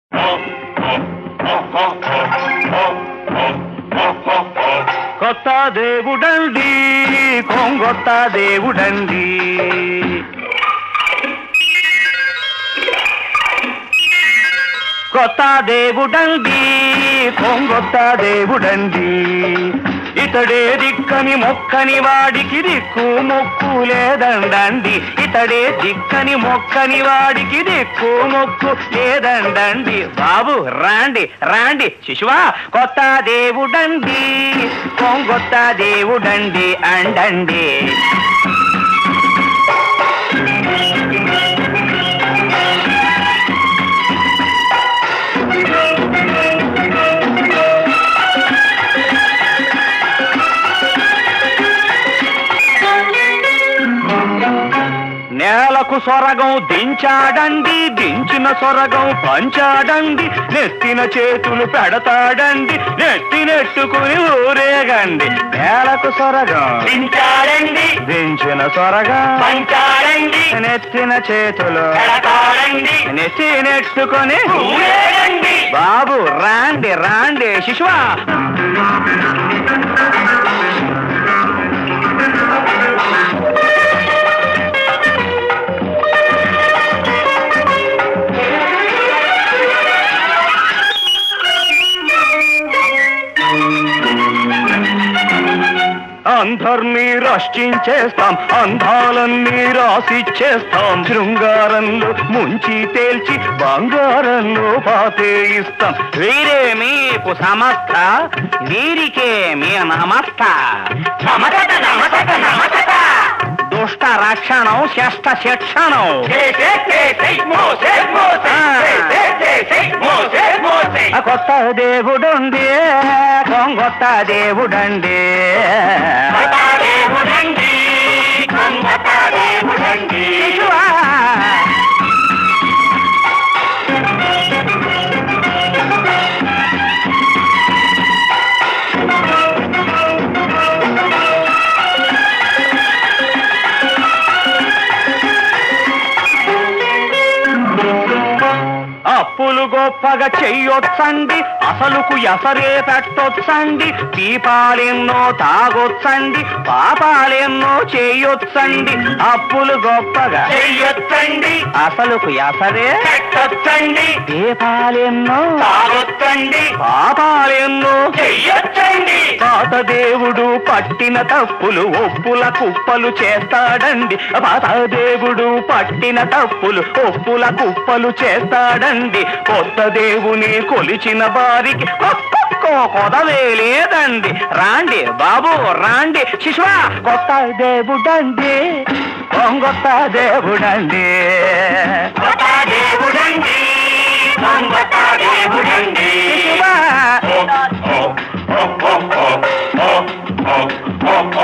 కొత్త దేవుడండి కొంగొత్త దేవుడండి కొత్త దేవుడండి కొంగొత్త దేవుడండి ఇతడే దిక్కని మొక్కని వాడికి దిక్కు మొక్కు లేదండండి ఇతడే దిక్కని మొక్కని వాడికి దిక్కు మొక్కు లేదండండి బాబు రాండి రాండి శిశువా కొత్త దేవుడండి కొంగొత్త దేవుడండి అండండి నేలకు సొరగం దించాడండి దించిన సొరగం పంచాడండి నెత్తిన చేతులు పెడతాడండి నెత్తి నెట్టుకుని ఊరేగండి నేలకు సొరగం దించాడండి దించిన సొరగం పంచాడండి నెత్తిన చేతులు పెడతాడండి నెత్తి నెట్టుకొని ఊరేగండి బాబు రాండి రాండి శిశువా అందర్నీ రష్టించేస్తాం అందాలన్నీ రాసిచ్చేస్తాం శృంగారంలో ముంచి తేల్చి బంగారంలో పాతేయిస్తాం వీరే మీకు సమస్త వీరికే మీ నమస్త నమసత నమసత నమసత దుష్ట రక్షణం శష్ట శిక్షణం చేసే చేసే మోసే మోసే చేసే చేసే మోసే మోసే ఆ కొత్త దేవుడుండి కొంగొత్త దేవుడండి కొత్త దేవుడండి కొత్త దేవుడండి శిశువా అప్పులు గొప్పగా చెయ్యొచ్చండి అసలుకు ఎసరే పెట్టొచ్చండి దీపాలెన్నో తాగొచ్చండి పాపాలెన్నో చేయొచ్చండి అప్పులు గొప్పగా చెయ్యొచ్చండి అసలుకు ఎసరే పెట్టొచ్చండి దీపాలెన్నో తాగొచ్చండి పాపాలెన్నో చెయ్యొచ్చండి పాత దేవుడు పట్టిన తప్పులు ఒప్పుల కుప్పలు చేస్తాడండి పాత దేవుడు పట్టిన తప్పులు ఒప్పుల కుప్పలు చేస్తాడండి కొత్త దేవుని కొలిచిన వారికి ఒక్కొక్కో కొదవే లేదండి రాండి బాబు రాండి శిశువా కొత్త దేవుడండి కొంగొత్త దేవుడండి కొత్త దేవుడండి కొత్త దేవుడండి శిశువా ఓ ఓ ఓ ఓ ఓ ఓ ఓ